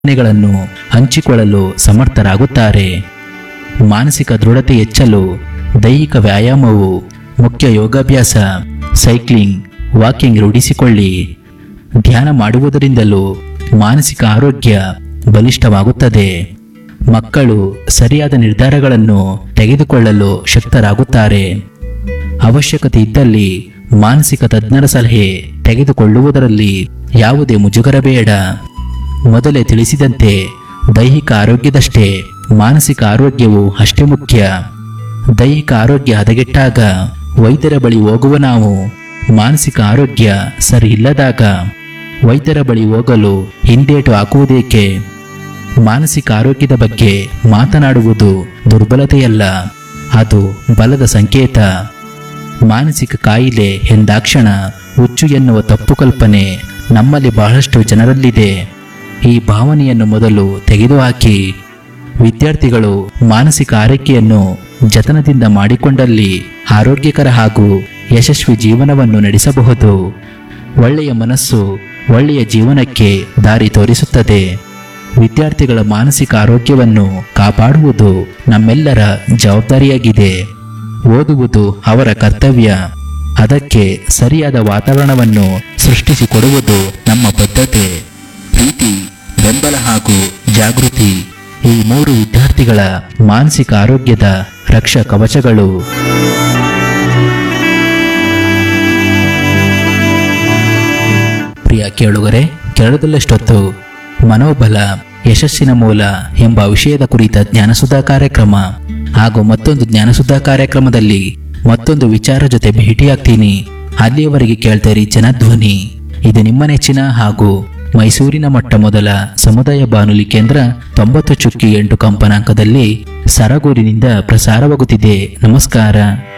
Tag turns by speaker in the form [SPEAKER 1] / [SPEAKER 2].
[SPEAKER 1] ಭಾವನೆಗಳನ್ನು ಹಂಚಿಕೊಳ್ಳಲು ಸಮರ್ಥರಾಗುತ್ತಾರೆ ಮಾನಸಿಕ ದೃಢತೆ ಹೆಚ್ಚಲು ದೈಹಿಕ ವ್ಯಾಯಾಮವು ಮುಖ್ಯ ಯೋಗಾಭ್ಯಾಸ ಸೈಕ್ಲಿಂಗ್ ವಾಕಿಂಗ್ ರೂಢಿಸಿಕೊಳ್ಳಿ ಧ್ಯಾನ ಮಾಡುವುದರಿಂದಲೂ ಮಾನಸಿಕ ಆರೋಗ್ಯ ಬಲಿಷ್ಠವಾಗುತ್ತದೆ ಮಕ್ಕಳು ಸರಿಯಾದ ನಿರ್ಧಾರಗಳನ್ನು ತೆಗೆದುಕೊಳ್ಳಲು ಶಕ್ತರಾಗುತ್ತಾರೆ ಅವಶ್ಯಕತೆ ಇದ್ದಲ್ಲಿ ಮಾನಸಿಕ ತಜ್ಞರ ಸಲಹೆ ತೆಗೆದುಕೊಳ್ಳುವುದರಲ್ಲಿ ಯಾವುದೇ ಮುಜುಗರ ಬೇಡ ಮೊದಲೇ ತಿಳಿಸಿದಂತೆ ದೈಹಿಕ ಆರೋಗ್ಯದಷ್ಟೇ ಮಾನಸಿಕ ಆರೋಗ್ಯವು ಅಷ್ಟೇ ಮುಖ್ಯ ದೈಹಿಕ ಆರೋಗ್ಯ ಹದಗೆಟ್ಟಾಗ ವೈದ್ಯರ ಬಳಿ ಹೋಗುವ ನಾವು ಮಾನಸಿಕ ಆರೋಗ್ಯ ಸರಿ ಇಲ್ಲದಾಗ ವೈದ್ಯರ ಬಳಿ ಹೋಗಲು ಹಿಂದೇಟು ಹಾಕುವುದೇಕೆ ಮಾನಸಿಕ ಆರೋಗ್ಯದ ಬಗ್ಗೆ ಮಾತನಾಡುವುದು ದುರ್ಬಲತೆಯಲ್ಲ ಅದು ಬಲದ ಸಂಕೇತ ಮಾನಸಿಕ ಕಾಯಿಲೆ ಎಂದಾಕ್ಷಣ ಹುಚ್ಚು ಎನ್ನುವ ತಪ್ಪು ಕಲ್ಪನೆ ನಮ್ಮಲ್ಲಿ ಬಹಳಷ್ಟು ಜನರಲ್ಲಿದೆ ಈ ಭಾವನೆಯನ್ನು ಮೊದಲು ತೆಗೆದುಹಾಕಿ ವಿದ್ಯಾರ್ಥಿಗಳು ಮಾನಸಿಕ ಆರೈಕೆಯನ್ನು ಜತನದಿಂದ ಮಾಡಿಕೊಂಡಲ್ಲಿ ಆರೋಗ್ಯಕರ ಹಾಗೂ ಯಶಸ್ವಿ ಜೀವನವನ್ನು ನಡೆಸಬಹುದು ಒಳ್ಳೆಯ ಮನಸ್ಸು ಒಳ್ಳೆಯ ಜೀವನಕ್ಕೆ ದಾರಿ ತೋರಿಸುತ್ತದೆ ವಿದ್ಯಾರ್ಥಿಗಳ ಮಾನಸಿಕ ಆರೋಗ್ಯವನ್ನು ಕಾಪಾಡುವುದು ನಮ್ಮೆಲ್ಲರ ಜವಾಬ್ದಾರಿಯಾಗಿದೆ ಓದುವುದು ಅವರ ಕರ್ತವ್ಯ ಅದಕ್ಕೆ ಸರಿಯಾದ ವಾತಾವರಣವನ್ನು ಸೃಷ್ಟಿಸಿಕೊಡುವುದು ನಮ್ಮ ಬದ್ಧತೆ ಪ್ರೀತಿ ಬೆಂಬಲ ಹಾಗೂ ಜಾಗೃತಿ ಈ ಮೂರು ವಿದ್ಯಾರ್ಥಿಗಳ ಮಾನಸಿಕ ಆರೋಗ್ಯದ ರಕ್ಷಾ ಕವಚಗಳು ಪ್ರಿಯ ಕೇಳುಗರೆ ಕೇಳದಲ್ಲಷ್ಟೊತ್ತು ಮನೋಬಲ ಯಶಸ್ಸಿನ ಮೂಲ ಎಂಬ ವಿಷಯದ ಕುರಿತ ಜ್ಞಾನಸುಧಾ ಕಾರ್ಯಕ್ರಮ ಹಾಗೂ ಮತ್ತೊಂದು ಜ್ಞಾನಸುಧಾ ಕಾರ್ಯಕ್ರಮದಲ್ಲಿ ಮತ್ತೊಂದು ವಿಚಾರ ಜೊತೆ ಭೇಟಿಯಾಗ್ತೀನಿ ಅಲ್ಲಿಯವರೆಗೆ ಕೇಳ್ತೀರಿ ಜನಧ್ವನಿ ಇದು ನಿಮ್ಮ ನೆಚ್ಚಿನ ಹಾಗೂ ಮೈಸೂರಿನ ಮೊಟ್ಟ ಮೊದಲ ಸಮುದಾಯ ಬಾನುಲಿ ಕೇಂದ್ರ ತೊಂಬತ್ತು ಚುಕ್ಕಿ ಎಂಟು ಕಂಪನಾಂಕದಲ್ಲಿ ಸರಗೂರಿನಿಂದ ಪ್ರಸಾರವಾಗುತ್ತಿದೆ ನಮಸ್ಕಾರ